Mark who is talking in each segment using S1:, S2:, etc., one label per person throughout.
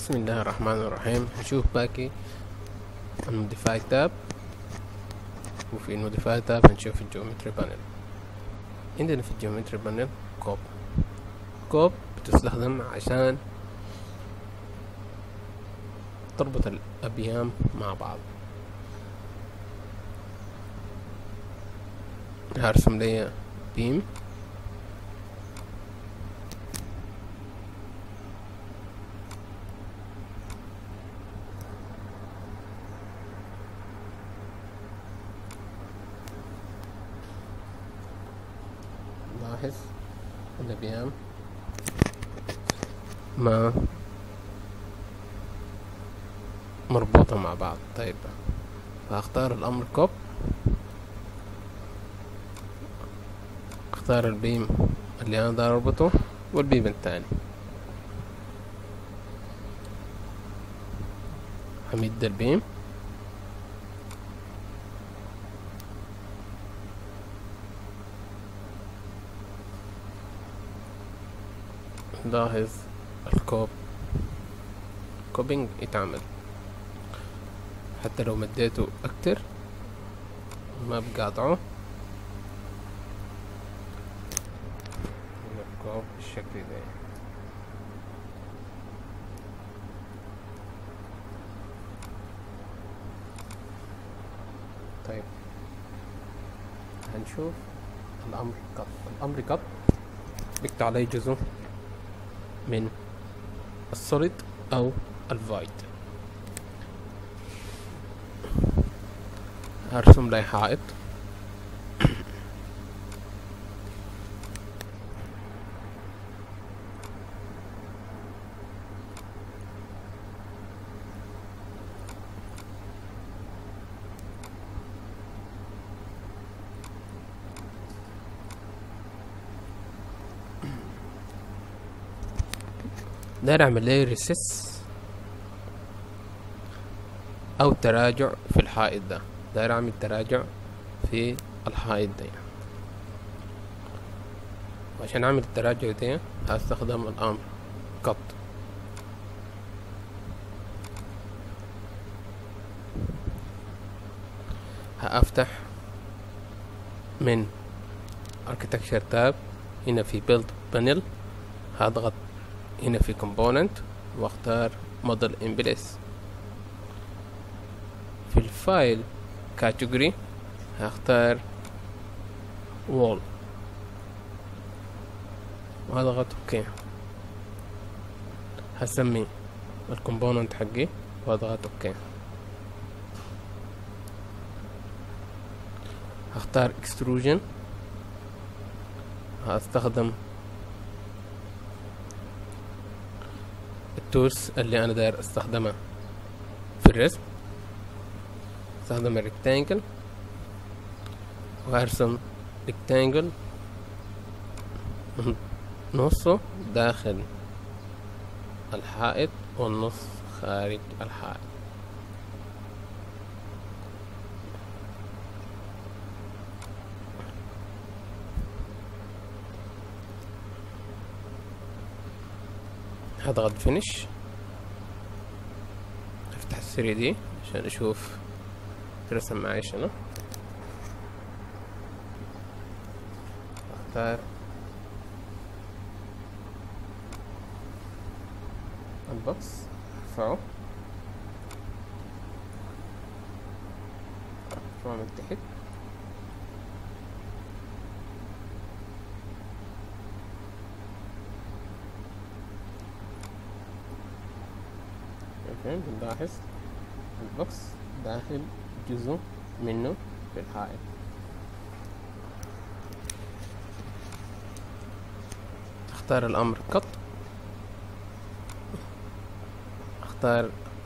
S1: بسم الله الرحمن الرحيم هنشوف باقي الموديفاي تاب وفي الموديفاي تاب هنشوف الجيومتري بانل عندنا في الجيومتري بانل كوب كوب بتستخدم عشان تربط الأبيام مع بعض هرسم لي بيم لاحظ الأبيام ما مربوطة مع بعض طيب فاختار الأمر كوب اختار البيم اللي انا داير اربطه والبيم التاني همد البيم لاحظ الكوب كوبينج يتعمل حتى لو مديته اكتر ما بقاطعه الكوب بالشكل ده طيب هنشوف الامر قط الامر قط بيقطع عليه جزء من السوليد او الفايد هرسم لي حائط داير اعمل لي ريسس او تراجع في الحائط ده داير اعمل تراجع في الحائط ده وعشان اعمل التراجع ده هستخدم الامر قط هافتح من architecture tab هنا في build panel هضغط هنا في component واختار model in place في الفايل category هختار wall وهضغط اوكي هسمي الكومبوننت حقي واضغط اوكي هختار extrusion هستخدم التولز اللي انا داير استخدمها في الرسم استخدم الريكتانجل وهرسم ريكتانجل نصه داخل الحائط والنص خارج الحائط هضغط فينش افتح السري دي عشان اشوف ترسم معي شنو اختار البوكس ارفعه ارفعه من تحت شايفين بنلاحظ البوكس داخل جزء منه في الحائط اختار الامر قط اختار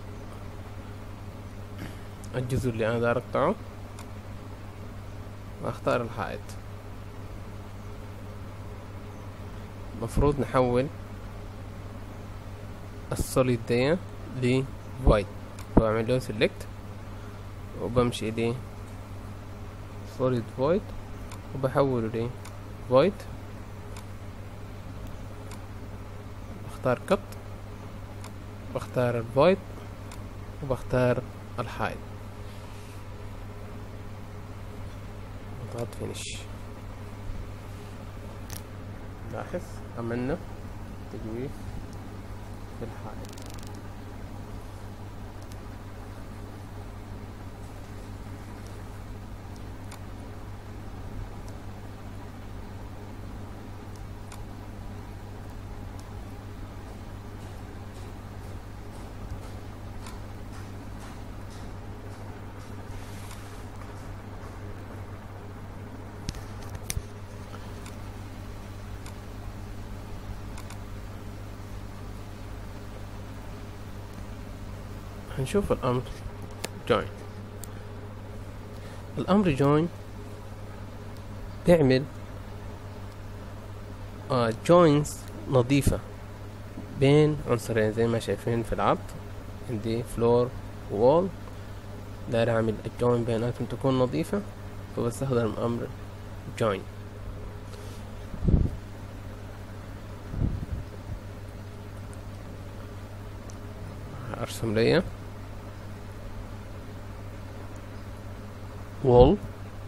S1: الجزء اللي انا داير اقطعه واختار الحائط المفروض نحول السوليد دي لوايت بعمل له سيلكت وبمشي لي solid void وبحوله لي void اختار قط بختار الفويد وبختار الحائط بضغط فينيش لاحظ عملنا تجويف في الحائط هنشوف الأمر join الأمر join بيعمل آه joins نظيفة بين عنصرين زي ما شايفين في العرض عندي فلور وول داير اعمل الجوين بيناتهم تكون نظيفة فبستخدم امر join ارسم ليا wall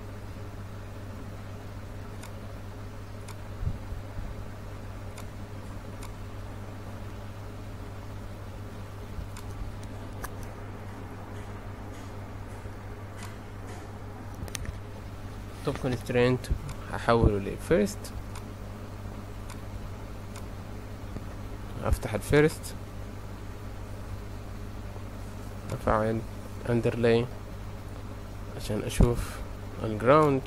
S1: top constraint هحوله ل first افتح الفيرست افعل underlay عشان اشوف الجراوند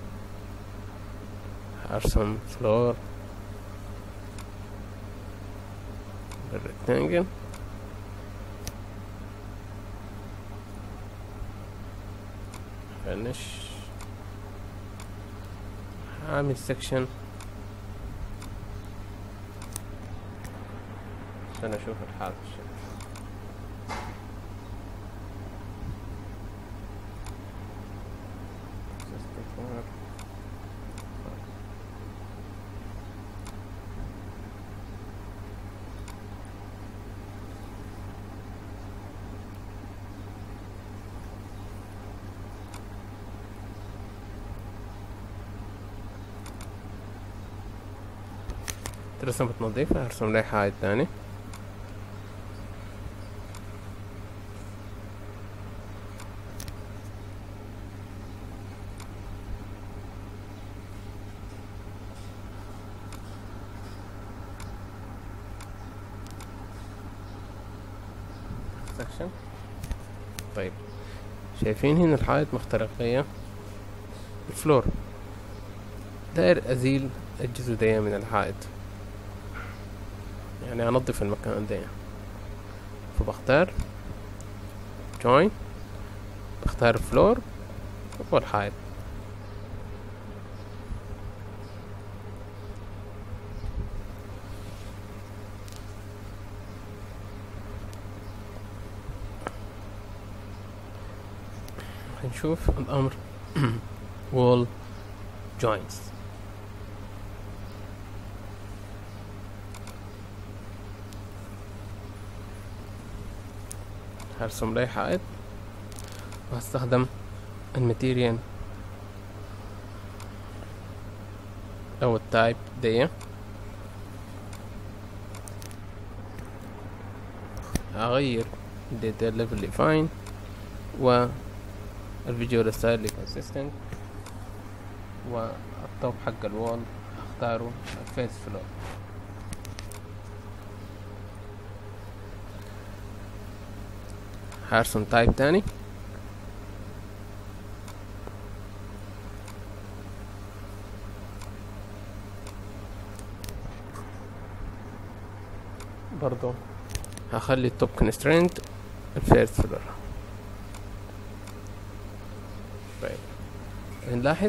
S1: ارسم فلور بالريكتانجل فنش هعمل سكشن عشان اشوف الحالة رسمت نظيفة هرسم لي حائط تاني سكشن طيب شايفين هنا الحائط مخترق ليا الفلور داير ازيل الجزء ده من الحائط يعني انظف المكان ده فبختار join بختار فلور والحائط هنشوف الامر wall joins هرسم لي حائط وهستخدم الماتيريال او التايب دي اغير الداتا ليفل ديفاين والفيجوال ستايل كونسيستنت والطوب حق الوول اختاره فيس فلو هرسم تايب تاني برضو هخلي التوب كونسترينت الفيرست فلور طيب نلاحظ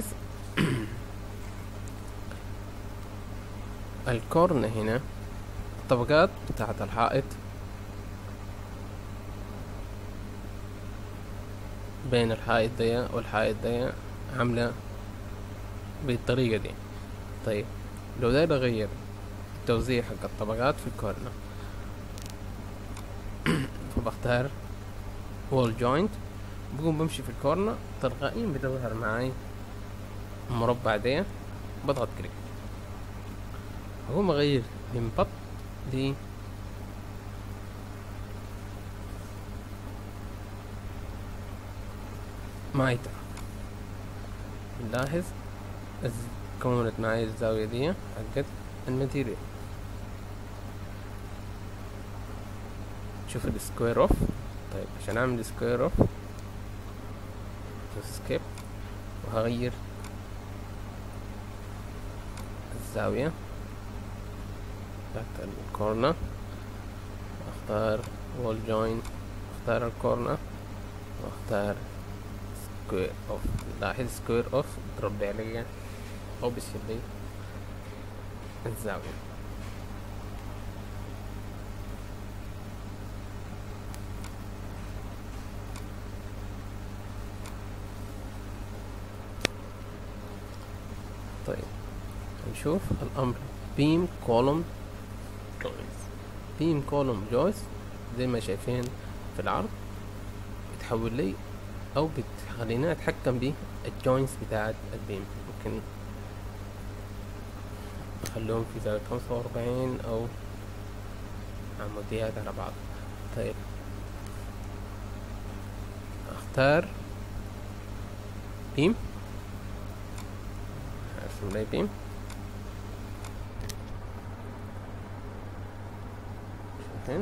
S1: الكورن هنا الطبقات بتاعت الحائط بين الحائط دي والحائط دي عاملة بالطريقة دي طيب لو داير اغير التوزيع حق الطبقات في الكورنر فبختار وول جوينت بقوم بمشي في الكورنر تلقائيا بتظهر معاي المربع دي بضغط كليك اقوم اغير من بط ل مايتا نلاحظ الز- كونت معي الزاوية دي حقت الماتيريال شوف السكوير اوف طيب عشان اعمل سكوير اوف سكيب وهغير الزاوية بتاعت الكورنر اختار وول جوين اختار الكورنر واختار سكوير اوف لاحظ سكوير اوف ضرب علي او بيصير لي الزاوية طيب نشوف الامر بيم كولوم جويس بيم كولوم جويس زي ما شايفين في العرض بتحول لي او بتخليني اتحكم بالجوينتس بتاعت البيم ممكن اخليهم في زاوية خمسة واربعين او عموديات على بعض طيب اختار بيم ارسم لي بيم شايفين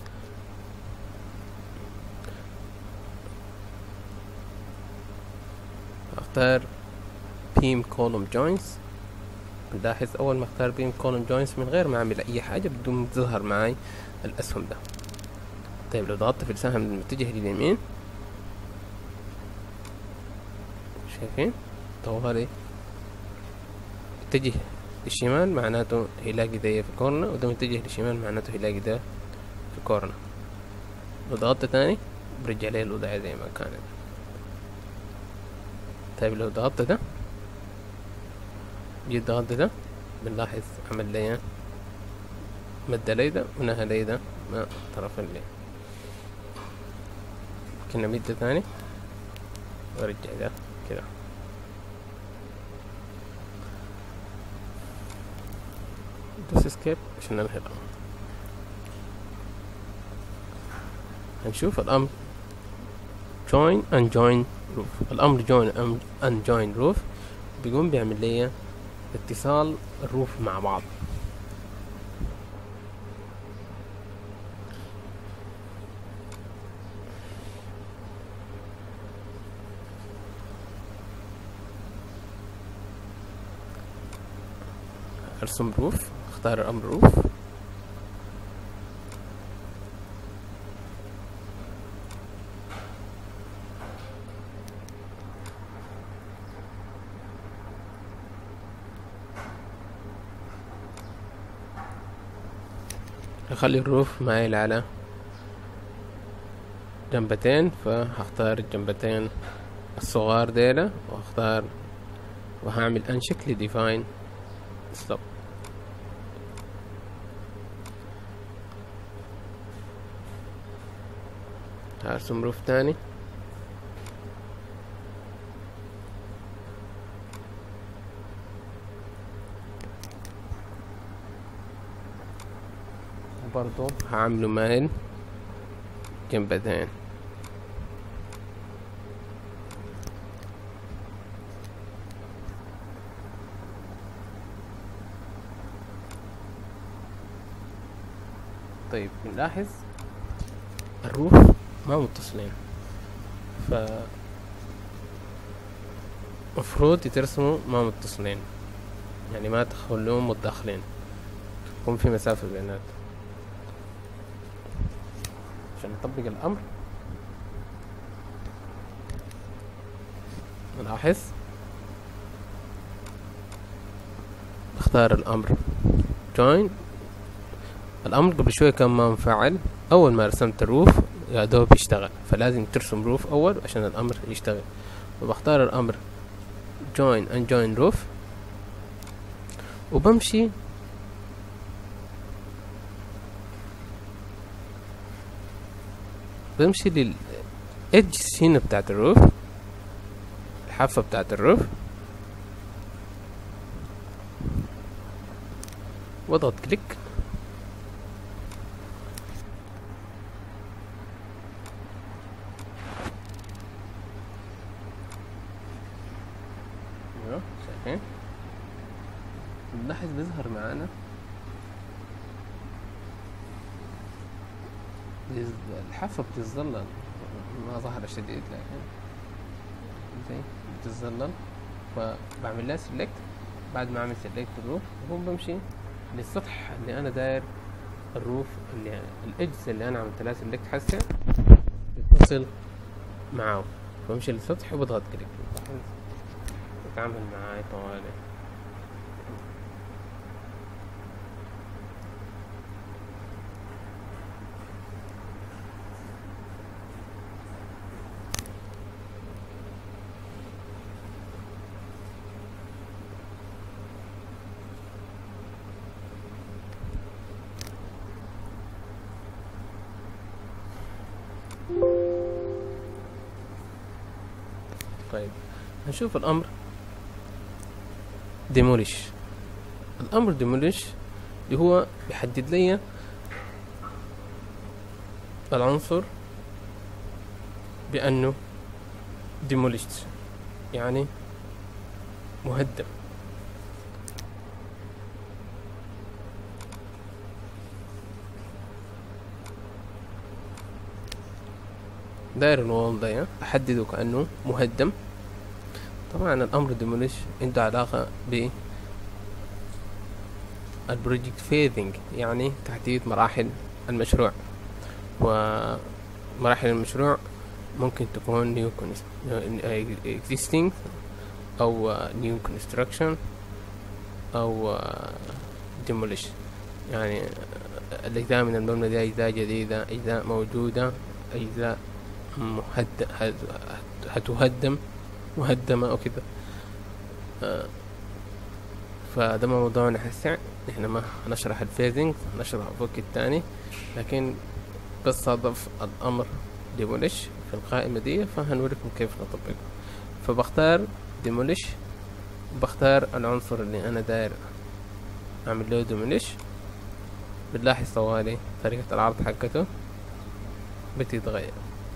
S1: اختار بيم كولوم جوينتس بنلاحظ اول ما اختار بيم كولوم جوينتس من غير ما اعمل اي حاجه بدون تظهر معي الاسهم ده طيب لو ضغطت في السهم المتجه لليمين شايفين طوالي اتجه للشمال معناته هيلاقي ده في كورنر وده متجه للشمال معناته هيلاقي ده في كورنر لو ضغطت تاني برجع لي الوضع زي ما كانت طيب لو ضغطت ده جيت ضغطت ده بنلاحظ عمل لي مد لي ده ونهى لي ده مع طرف اللي كنا مد تاني وارجع ده كده دوس اسكيب عشان ننهي الامر هنشوف الامر join and join roof الامر join and join roof بيقوم بيعمل لي اتصال الروف مع بعض ارسم روف اختار الامر روف اخلي الروف مايل على جنبتين فهختار الجنبتين الصغار ديلا واختار وهعمل انشك لديفاين ستوب هرسم روف تاني برضو هعمله مايل جنبتين طيب نلاحظ الروف ما متصلين ف مفروض يترسموا ما متصلين يعني ما تخلوهم متداخلين يكون في مسافة بيناتهم عشان نطبق الأمر نلاحظ اختار الأمر join الأمر قبل شوية كان ما مفعل أول ما رسمت الروف يا دوب يشتغل فلازم ترسم روف أول عشان الأمر يشتغل وبختار الأمر join and join roof وبمشي بمشي للإدج هنا بتاعت الروف الحافة بتاعت الروف واضغط كليك ايوه شايفين نلاحظ بيظهر معانا بيز- الحافة بتتظلل ما ظهر شديد لكن زي بتتظلل فبعمل لها سيلكت بعد ما اعمل سيلكت الروف بقوم بمشي للسطح اللي انا داير الروف اللي الاجز اللي انا عملت لها سيلكت حسه بيتصل معاه بمشي للسطح وبضغط كليك لاحظ بتعامل معاي طوالي طيب هنشوف الامر ديموليش الامر ديموليش اللي هو بيحدد لي العنصر بانه demolished يعني مهدم داير الوول ده احدده كانه مهدم طبعا الامر ديموليش عنده علاقة ب البروجكت فيزنج يعني تحديد مراحل المشروع ومراحل المشروع ممكن تكون new cons- existing أو new construction أو demolish يعني الأجزاء من المبنى دي أجزاء جديدة أجزاء موجودة أجزاء مهد... هت- هتهدم مهدمة أو كده آه، فده موضوعنا هسه احنا ما هنشرح الفيزنج نشرح فوق التاني لكن بس صادف الأمر ديموليش في القائمة دي فهنوريكم كيف نطبقه فبختار ديموليش بختار العنصر اللي أنا داير أعمل له ديموليش بنلاحظ طوالي طريقة العرض حقته بتتغير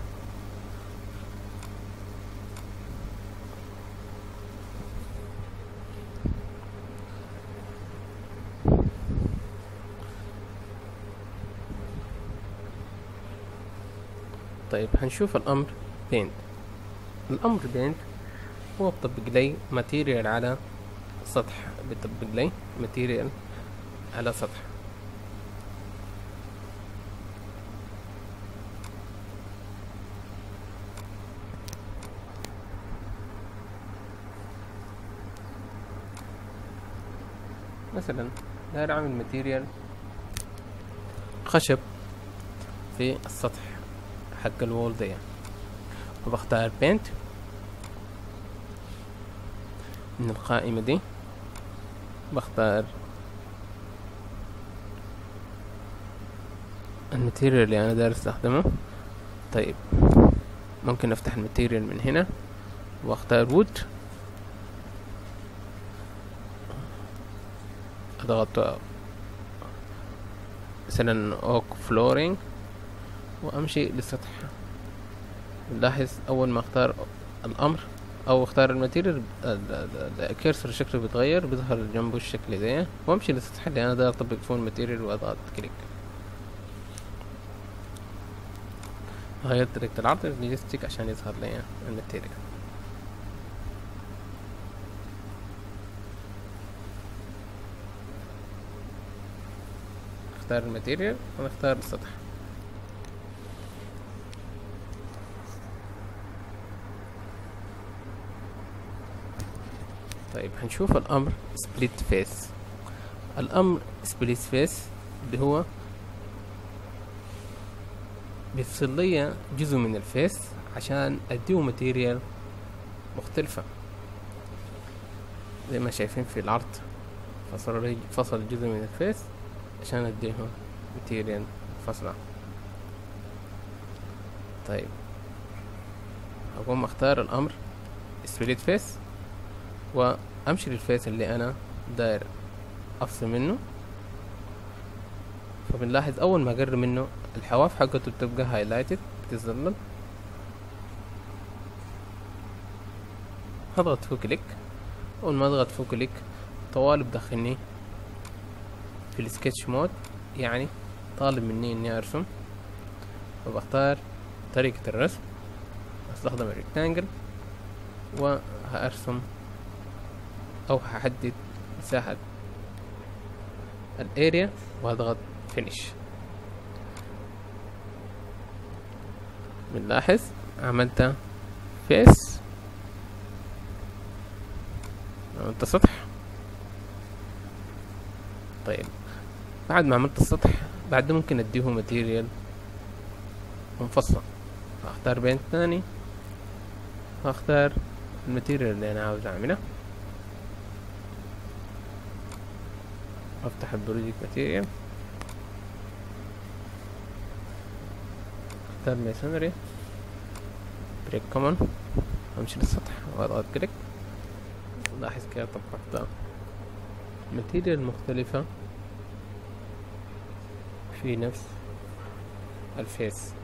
S1: طيب هنشوف الأمر بينت الأمر بينت هو بطبق لي ماتيريال على سطح بيطبق لي ماتيريال على سطح مثلا داير اعمل ماتيريال خشب في السطح حق الوول دي وبختار بينت من القائمة دي بختار الماتيريال اللي انا داير استخدمه طيب ممكن افتح الماتيريال من هنا واختار وود اضغط مثلا اوك فلورينج وامشي للسطح نلاحظ اول ما اختار الامر او اختار الماتيريال الكيرسر شكله بيتغير بيظهر جنبه الشكل ده وامشي للسطح اللي انا داير اطبق فيه الماتيريال واضغط كليك غيرت طريقة العرض اللوجيستيك عشان يظهر لي الماتيريال اختار الماتيريال ونختار السطح طيب هنشوف الامر سبليت فيس الامر سبليت فيس اللي هو بيفصل لي جزء من الفيس عشان اديه ماتيريال مختلفة زي ما شايفين في العرض فصل لي فصل جزء من الفيس عشان اديه ماتيريال فصلة طيب اقوم اختار الامر سبليت فيس وامشي للفيس اللي انا داير افصل منه فبنلاحظ اول ما اقرب منه الحواف حقته بتبقى هايلايتد بتظلل هضغط فوق كليك اول ما اضغط فوق كليك طوال بدخلني في السكتش مود يعني طالب مني اني ارسم فبختار طريقة الرسم استخدم الريكتانجل وهأرسم او هحدد مساحة الاريا واضغط فينيش بنلاحظ عملت فيس عملت سطح طيب بعد ما عملت السطح بعد ممكن اديه ماتيريال منفصل اختار بين ثاني واختار الماتيريال اللي انا عاوز اعمله افتح البروجيكت ماتيريال اختار ميسونري بريك كومن امشي للسطح واضغط كليك لاحظ كيف طبقت ماتيريال مختلفة في نفس الفيس